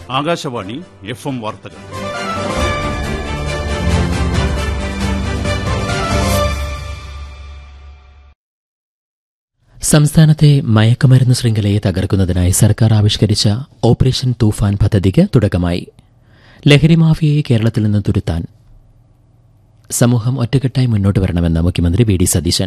Akashvani F M വാർത്തകൾ സംസ്ഥാനത്തെ മയക്കുമരുന്ന് ശൃംഖലയെ തകർക്കുന്നതിനായി സർക്കാർ ആവിഷ്കരിച്ച ഓപ്പറേഷൻ തൂഫാൻ പദ്ധതിക്ക് തുടക്കമായി ലഹരി മാഫിയയെ കേരളത്തിൽ നിന്ന് തുരുത്താൻ സമൂഹം ഒറ്റക്കെട്ടായി മുന്നോട്ട് വരണമെന്ന് മുഖ്യമന്ത്രി വി ഡി സതീശൻ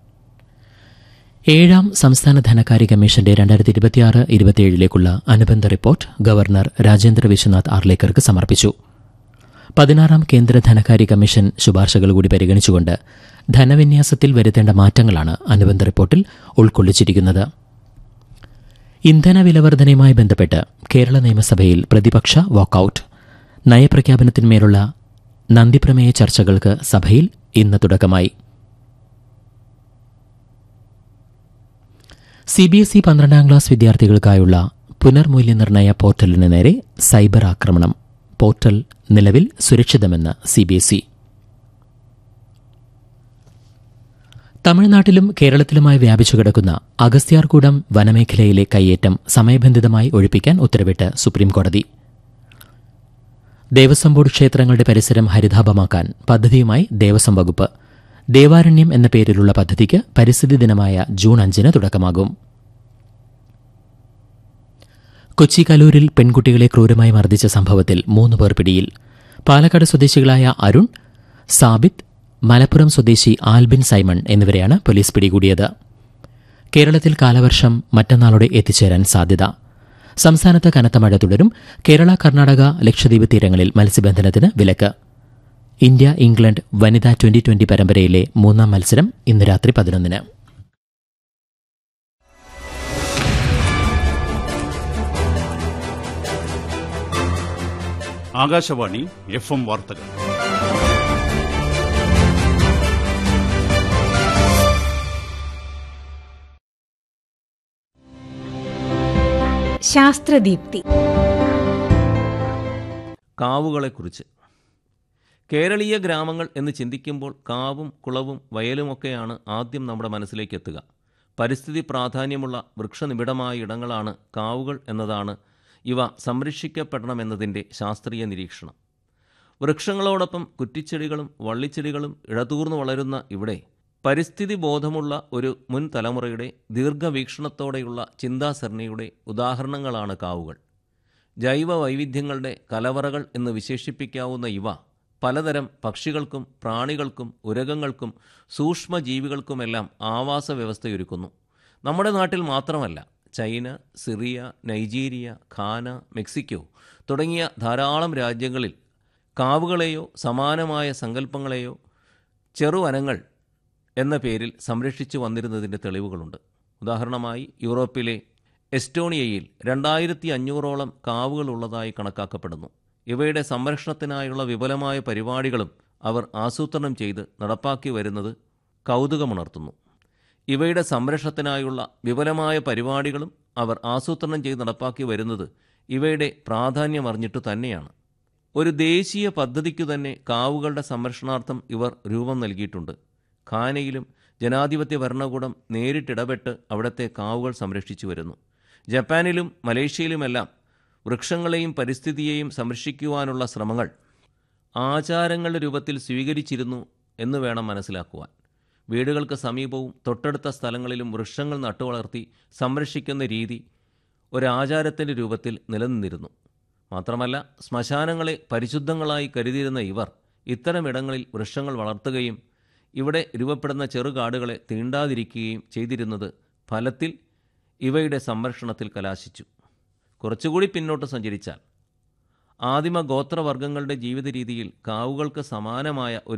ഏഴാം സംസ്ഥാന ധനകാര്യ കമ്മീഷന്റെ രണ്ടായിരത്തി ഇരുപത്തിയാറ് ഇരുപത്തിയേഴിലേക്കുള്ള അനുബന്ധ റിപ്പോർട്ട് ഗവർണർ രാജേന്ദ്ര വിശ്വനാഥ് ആർലേക്കർക്ക് സമർപ്പിച്ചു പതിനാറാം കേന്ദ്ര ധനകാര്യ കമ്മീഷൻ ശുപാർശകൾ കൂടി പരിഗണിച്ചുകൊണ്ട് ധനവിന്യാസത്തിൽ വരുത്തേണ്ട മാറ്റങ്ങളാണ് അനുബന്ധ റിപ്പോർട്ടിൽ ഉൾക്കൊള്ളിച്ചിരിക്കുന്നത് ഇന്ധന വിലവർധനയുമായി ബന്ധപ്പെട്ട് കേരള നിയമസഭയിൽ പ്രതിപക്ഷ വാക്കൌട്ട് നയപ്രഖ്യാപനത്തിന്മേലുള്ള നന്ദിപ്രമേയ ചർച്ചകൾക്ക് സഭയിൽ ഇന്ന് തുടക്കമായി സി ബി എസ് ഇ പന്ത്രണ്ടാം ക്ലാസ് വിദ്യാർത്ഥികൾക്കായുള്ള പുനർമൂല്യനിർണയ പോർട്ടലിന് നേരെ സൈബർ ആക്രമണം പോർട്ടൽ നിലവിൽ സുരക്ഷിതമെന്ന് സി ബി എസ് ഇ തമിഴ്നാട്ടിലും കേരളത്തിലുമായി വ്യാപിച്ചു കിടക്കുന്ന അഗസ്ത്യാർകൂടം വനമേഖലയിലെ കയ്യേറ്റം സമയബന്ധിതമായി ഒഴിപ്പിക്കാൻ ഉത്തരവിട്ട് സുപ്രീംകോടതി ദേവസ്വം ബോർഡ് ക്ഷേത്രങ്ങളുടെ പരിസരം ഹരിതാഭമാക്കാൻ പദ്ധതിയുമായി ദേവസ്വം വകുപ്പ് ദേവാരണ്യം എന്ന പേരിലുള്ള പദ്ധതിക്ക് പരിസ്ഥിതി ദിനമായ ജൂൺ അഞ്ചിന് തുടക്കമാകും കൊച്ചി കലൂരിൽ പെൺകുട്ടികളെ ക്രൂരമായി മർദ്ദിച്ച സംഭവത്തിൽ മൂന്ന് പേർ പിടിയിൽ പാലക്കാട് സ്വദേശികളായ അരുൺ സാബിത്ത് മലപ്പുറം സ്വദേശി ആൽബിൻ സൈമൺ എന്നിവരെയാണ് പോലീസ് പിടികൂടിയത് കേരളത്തിൽ കാലവർഷം മറ്റന്നാളോടെ എത്തിച്ചേരാൻ സാധ്യത സംസ്ഥാനത്ത് കനത്ത മഴ തുടരും കേരള കർണാടക ലക്ഷദ്വീപ് തീരങ്ങളിൽ മത്സ്യബന്ധനത്തിന് വിലക്ക് ഇന്ത്യ ഇംഗ്ലണ്ട് വനിതാ ട്വന്റി ട്വന്റി പരമ്പരയിലെ മൂന്നാം മത്സരം ഇന്ന് രാത്രി പതിനൊന്നിന് ആകാശവാണി എഫ് എം വാർത്തകൾ ശാസ്ത്രദീപ്തി കാവുകളെക്കുറിച്ച് കേരളീയ ഗ്രാമങ്ങൾ എന്ന് ചിന്തിക്കുമ്പോൾ കാവും കുളവും വയലുമൊക്കെയാണ് ആദ്യം നമ്മുടെ മനസ്സിലേക്ക് എത്തുക പരിസ്ഥിതി പ്രാധാന്യമുള്ള വൃക്ഷനിബിഡമായ ഇടങ്ങളാണ് കാവുകൾ എന്നതാണ് ഇവ സംരക്ഷിക്കപ്പെടണമെന്നതിൻ്റെ ശാസ്ത്രീയ നിരീക്ഷണം വൃക്ഷങ്ങളോടൊപ്പം കുറ്റിച്ചെടികളും വള്ളിച്ചെടികളും ഇടതൂർന്നു വളരുന്ന ഇവിടെ പരിസ്ഥിതി ബോധമുള്ള ഒരു മുൻ തലമുറയുടെ ദീർഘവീക്ഷണത്തോടെയുള്ള ചിന്താസരണിയുടെ ഉദാഹരണങ്ങളാണ് കാവുകൾ ജൈവ വൈവിധ്യങ്ങളുടെ കലവറകൾ എന്ന് വിശേഷിപ്പിക്കാവുന്ന ഇവ പലതരം പക്ഷികൾക്കും പ്രാണികൾക്കും ഉരകങ്ങൾക്കും സൂക്ഷ്മജീവികൾക്കുമെല്ലാം ആവാസ വ്യവസ്ഥയൊരുക്കുന്നു നമ്മുടെ നാട്ടിൽ മാത്രമല്ല China Syria Nigeria Ghana Mexico തുടങ്ങിയ ധാരാളം രാജ്യങ്ങളിൽ കാവുകളെയോ സമാനമായ സങ്കല്പങ്ങളെയോ ചെറുവനങ്ങൾ എന്ന പേരിൽ സംരക്ഷിച്ചു വന്നിരുന്നതിൻ്റെ തെളിവുകളുണ്ട് ഉദാഹരണമായി യൂറോപ്പിലെ എസ്റ്റോണിയയിൽ രണ്ടായിരത്തി അഞ്ഞൂറോളം കാവുകൾ ഉള്ളതായി കണക്കാക്കപ്പെടുന്നു ഇവയുടെ സംരക്ഷണത്തിനായുള്ള വിപുലമായ പരിപാടികളും അവർ ആസൂത്രണം ചെയ്ത് നടപ്പാക്കി വരുന്നത് കൗതുകമുണർത്തുന്നു ഇവയുടെ സംരക്ഷണത്തിനായുള്ള വിപുലമായ പരിപാടികളും അവർ ആസൂത്രണം ചെയ്ത് നടപ്പാക്കി വരുന്നത് ഇവയുടെ പ്രാധാന്യം അറിഞ്ഞിട്ട് തന്നെയാണ് ഒരു ദേശീയ പദ്ധതിക്കു തന്നെ കാവുകളുടെ സംരക്ഷണാർത്ഥം ഇവർ രൂപം നൽകിയിട്ടുണ്ട് ഖാനയിലും ജനാധിപത്യ ഭരണകൂടം നേരിട്ടിടപെട്ട് അവിടുത്തെ കാവുകൾ സംരക്ഷിച്ചു വരുന്നു ജപ്പാനിലും മലേഷ്യയിലുമെല്ലാം വൃക്ഷങ്ങളെയും പരിസ്ഥിതിയെയും സംരക്ഷിക്കുവാനുള്ള ശ്രമങ്ങൾ ആചാരങ്ങളുടെ രൂപത്തിൽ സ്വീകരിച്ചിരുന്നു എന്ന് വേണം മനസ്സിലാക്കുവാൻ വീടുകൾക്ക് സമീപവും തൊട്ടടുത്ത സ്ഥലങ്ങളിലും വൃക്ഷങ്ങൾ നട്ടുവളർത്തി സംരക്ഷിക്കുന്ന രീതി ഒരാചാരത്തിൻ്റെ രൂപത്തിൽ നിലനിന്നിരുന്നു മാത്രമല്ല ശ്മശാനങ്ങളെ പരിശുദ്ധങ്ങളായി കരുതിയിരുന്ന ഇവർ ഇത്തരമിടങ്ങളിൽ വൃക്ഷങ്ങൾ വളർത്തുകയും ഇവിടെ രൂപപ്പെടുന്ന ചെറുകാടുകളെ തീണ്ടാതിരിക്കുകയും ചെയ്തിരുന്നത് ഫലത്തിൽ ഇവയുടെ സംരക്ഷണത്തിൽ കലാശിച്ചു കുറച്ചുകൂടി പിന്നോട്ട് സഞ്ചരിച്ചാൽ ആദിമ ഗോത്രവർഗങ്ങളുടെ ജീവിത രീതിയിൽ കാവുകൾക്ക് സമാനമായ ഒരു